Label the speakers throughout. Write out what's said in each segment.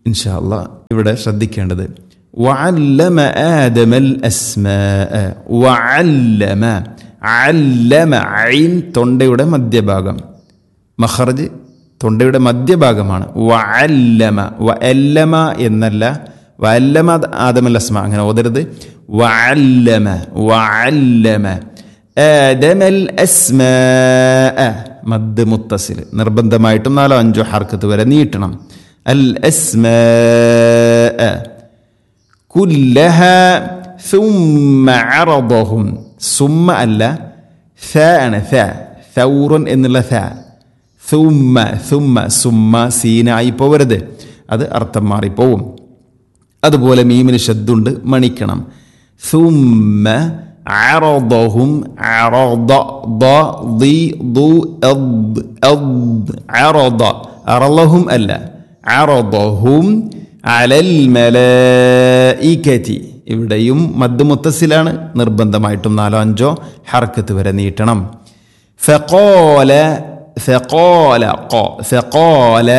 Speaker 1: ഇൻഷാ അല്ലാ ഇവിടെ ശ്രദ്ധിക്കേണ്ടത് വഅല്ലമ ആദമൽ അസ്മാഅ വഅല്ലമ അല്ലമ ഐൻ തൊണ്ടയുടെ മധ്യഭാഗം മഖറജ് തൊണ്ടയുടെ മധ്യഭാഗമാണ് വഅല്ലമ വഅല്ലമ എന്നല്ല വഅല്ലമ ആദമൽ അസ്മ അങ്ങനെ ഓതരുത് വഅല്ലമ വഅല്ലമ ആദമൽ അസ്മാഅ മദ് മുത്തസിൽ നിർബന്ധമായിട്ടും നാലോ അഞ്ചോ ഹർക്കത്ത് വരെ നീട്ടണം അൽ അസ്മാഅ كلها ثم عرضهم ثم അല്ല ث ആണ് ث ثور എന്നുള്ള ث ثم ثم ثم സീനായി പോവരുത് അത് അർത്ഥം മാറിപ്പോവും അതുപോലെ മീമിന് ശബ്ദുണ്ട് മണിക്കണം ثم عرضهم عرض ض ضي ضو أض أض عرض عرضهم ألا عرضهم അലൽ മലയിക്കറ്റി ഇവിടെയും മദ് മുത്തസിലാണ് നിർബന്ധമായിട്ടും നാലോ അഞ്ചോ ഹർക്കത്ത് വരെ നീട്ടണം ഫഖോല ഫഖോല ഖോ ഫഖോല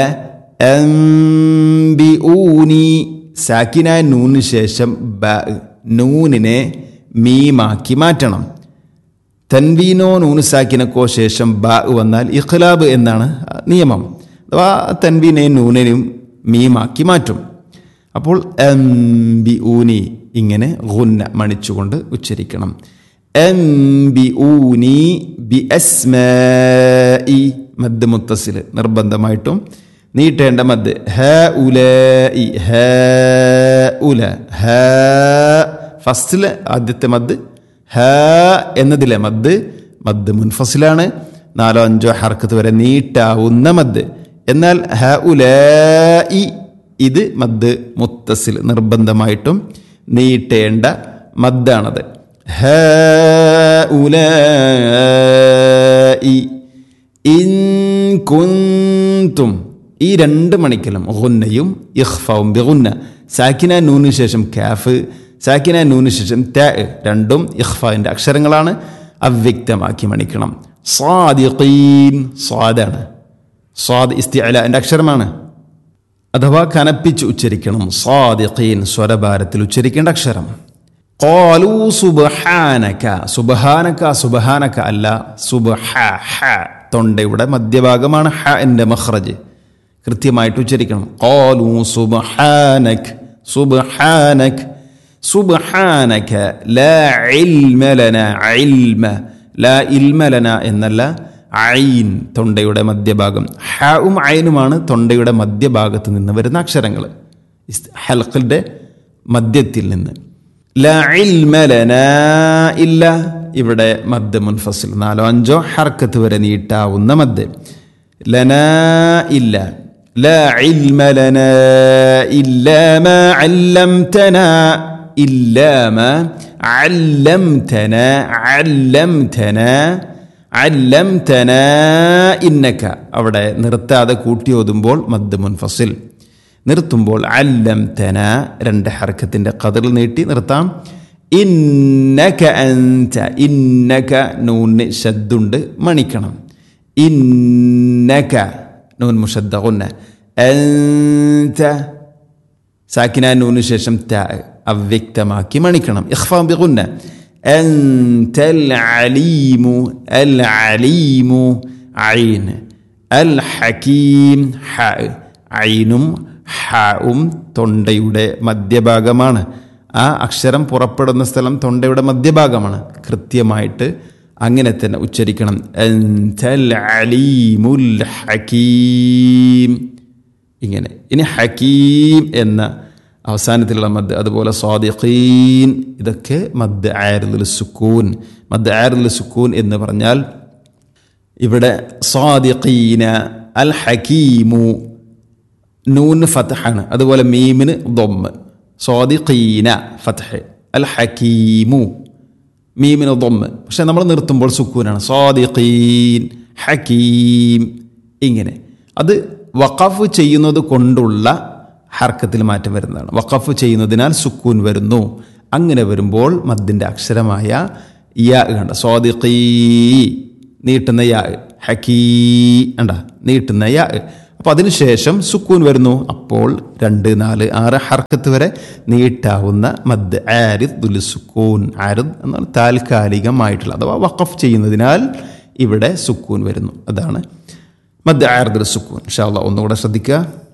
Speaker 1: അംബിഊനി സാക്കിനായ നൂനിന് ശേഷം ബ നൂനിനെ മീമാക്കി മാറ്റണം തൻവീനോ നൂന് സാക്കിനക്കോ ശേഷം ബ വന്നാൽ ഇഖ്ലാബ് എന്നാണ് നിയമം അഥവാ തൻവീനെയും നൂനിനെയും മീമാക്കി മാറ്റും അപ്പോൾ എംബി ഊനി ഇങ്ങനെ ഗുന്ന മണിച്ചുകൊണ്ട് ഉച്ചരിക്കണം എംബി ഊനി ബി അസ്മി മദ് മുത്തസിൽ നിർബന്ധമായിട്ടും നീട്ടേണ്ട മദ് ഹ ഉല ഹ ഉല ഹ ഫസ്റ്റില് ആദ്യത്തെ മദ് ഹ എന്നതിലെ മദ് മദ് മുൻഫസിലാണ് നാലോ അഞ്ചോ ഹർക്കത്ത് വരെ നീട്ടാവുന്ന മദ് എന്നാൽ ഹ ഉലി ഇത് മദ് മുത്തസിൽ നിർബന്ധമായിട്ടും നീട്ടേണ്ട മദ്ദാണത് ഹ ഉലി ഇൻ കുന്തും ഈ രണ്ട് മണിക്കലും ഗുന്നയും ഇഖ്ഫവും ബിഗുന്ന സാക്കിന നൂന് ശേഷം കാഫ് സാക്കിന നൂന് ശേഷം ത രണ്ടും ഇഖ്ഫാവിൻ്റെ അക്ഷരങ്ങളാണ് അവ്യക്തമാക്കി മണിക്കണം സ്വാദിഖീൻ സ്വാദാണ് സ്വാദ് ഇസ്തിഅല എൻ്റെ അക്ഷരമാണ് അഥവാ കനപ്പിച്ച് ഉച്ചരിക്കണം സ്വാദിഖീൻ സ്വരഭാരത്തിൽ ഉച്ചരിക്കേണ്ട അക്ഷരം കോലു സുബഹാനക സുബഹാനക സുബഹാനക അല്ല സുബഹ ഹ തൊണ്ടയുടെ മധ്യഭാഗമാണ് ഹ എൻ്റെ മഖ്റജ് കൃത്യമായിട്ട് ഉച്ചരിക്കണം കോലു സുബഹാനക് സുബഹാനക് സുബഹാനക ലാ ഇൽമ ലന ഇൽമ ലാ ഇൽമ ലന എന്നല്ല ഐൻ തൊണ്ടയുടെ മധ്യഭാഗം ഹാവും ഐനുമാണ് തൊണ്ടയുടെ മധ്യഭാഗത്ത് നിന്ന് വരുന്ന അക്ഷരങ്ങൾ ഹൽക്കിൻ്റെ മധ്യത്തിൽ നിന്ന് ല ഇൽമ ലന ഇല്ല ഇവിടെ മദ് മുൻഫസിൽ നാലോ അഞ്ചോ ഹർക്കത്ത് വരെ നീട്ടാവുന്ന മദ് ലന ഇല്ല لا علم لنا إلا ما علمتنا إلا ما علمتنا علمتنا അല്ലംതന ഇന്നക്ക അവിടെ നിർത്താതെ കൂട്ടി ഓതുമ്പോൾ മദ് മുൻഫസിൽ നിർത്തുമ്പോൾ അല്ലംതന രണ്ട് ഹർക്കത്തിൻ്റെ കതിറിൽ നീട്ടി നിർത്താം ഇന്നക അൻത ഇന്നക നൂന് ശദ്ദുണ്ട് മണിക്കണം ഇന്നക നൂൻ മുഷദ്ദുന്ന അൻത സാക്കിന നൂന് ശേഷം ത അവ്യക്തമാക്കി മണിക്കണം ഇഖ്ഫാ ബിഗുന്ന أنت العليم العليم عين الحكيم حاء عينും ഹാവും തൊണ്ടയുടെ മധ്യഭാഗമാണ് ആ അക്ഷരം പുറപ്പെടുന്ന സ്ഥലം തൊണ്ടയുടെ മധ്യഭാഗമാണ് കൃത്യമായിട്ട് അങ്ങനെ തന്നെ ഉച്ചരിക്കണം അൻതൽ അലീമുൽ ഹക്കീം ഇങ്ങനെ ഇനി ഹക്കീം എന്ന അവസാനത്തിലുള്ള മദ് അതുപോലെ സ്വാദിഖീൻ ഇതൊക്കെ മദ് ആരുൽ സുക്കൂൻ മദ് ആരുൽ സുക്കൂൻ എന്ന് പറഞ്ഞാൽ ഇവിടെ സ്വാദിഖീന അൽ ഹക്കീമു നൂൻ ഫത്ഹാണ് അതുപോലെ മീമിന് ദൊമ്മ് സ്വാദിഖീന ഫത്ഹ് അൽ ഹക്കീമു മീമിന് ദൊമ്മ് പക്ഷെ നമ്മൾ നിർത്തുമ്പോൾ സുക്കൂനാണ് സ്വാദിഖീൻ ഹക്കീം ഇങ്ങനെ അത് വഖഫ് ചെയ്യുന്നത് കൊണ്ടുള്ള ഹർക്കത്തിൽ മാറ്റം വരുന്നതാണ് വഖഫ് ചെയ്യുന്നതിനാൽ സുക്കൂൻ വരുന്നു അങ്ങനെ വരുമ്പോൾ മദ്ദിൻ്റെ അക്ഷരമായ യാ കണ്ട സ്വാദിഖീ നീട്ടുന്ന യാ ഹക്കീ കണ്ട നീട്ടുന്ന യാ അപ്പോൾ അതിനുശേഷം സുക്കൂൻ വരുന്നു അപ്പോൾ രണ്ട് നാല് ആറ് ഹർക്കത്ത് വരെ നീട്ടാവുന്ന മദ് ആരിദ് ദുൽ സുക്കൂൻ ആരിദ് എന്നാൽ താൽക്കാലികമായിട്ടുള്ള അഥവാ വഖഫ് ചെയ്യുന്നതിനാൽ ഇവിടെ സുക്കൂൻ വരുന്നു അതാണ് മദ് ആരിദ് സുക്കൂൻ ഇൻഷാ അള്ളാഹ് ഒന്നുകൂടെ ശ്രദ്ധിക്കുക